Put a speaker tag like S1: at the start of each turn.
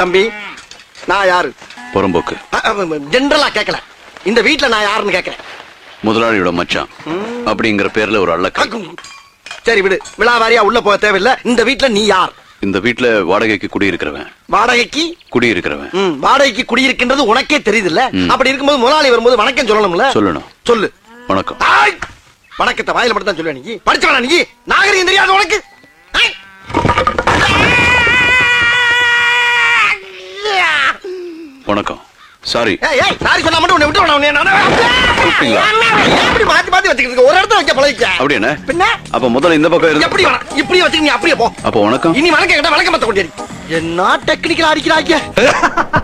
S1: தம்பி நான் யாரு
S2: புறம்போக்கு
S1: ஜென்ரலா கேட்கல இந்த வீட்ல நான் யாருன்னு கேட்கறேன்
S2: முதலாளியோட மச்சான் அப்படிங்கிற பேர்ல ஒரு அள்ளக்க
S1: சரி விடு விழாவாரியா உள்ள போக தேவையில்ல இந்த வீட்ல நீ யார்
S2: இந்த வீட்ல வாடகைக்கு குடியிருக்கிறவன்
S1: வாடகைக்கு
S2: குடியிருக்கிறவன்
S1: ம், வாடகைக்கு குடியிருக்கின்றது உனக்கே தெரியுதுல்ல
S2: ம்.
S1: அப்படி இருக்கும்போது முதலாளி வரும்போது வணக்கம் சொல்லணும்ல
S2: சொல்லணும்
S1: சொல்லு
S2: வணக்கம்
S1: ஆய்! வணக்கத்தை வாயில மட்டும் தான் சொல்லுவேன் நீ படிச்சவனா நீ நாகரிகம் தெரியாது உனக்கு ஆய்!
S2: வணக்கம் சாரி
S1: ஏய், ஏய், sorry சொன்னா மட்டும் உன்னை விட்டு விட உன்னை நானு-
S2: கூப்பிட்டீங்களா?
S1: எப்படி மாத்தி மாத்தி வச்சுக்கிட்டு இருக்க? ஒரு இடத்துல வைக்க பழகிக்க.
S2: அப்படி என்ன
S1: பின்ன
S2: அப்ப முதல்ல இந்த பக்கம் இருந்து
S1: எப்படி வேணாம் இப்படியே வச்சுக்க நீ அப்படியே போ
S2: அப்ப வணக்கம்
S1: இனி வணக்கம் கேட்டா வணக்கம் மத்த கொண்டேரி என்ன டெக்னிக்கல் அடிக்கிறாங்க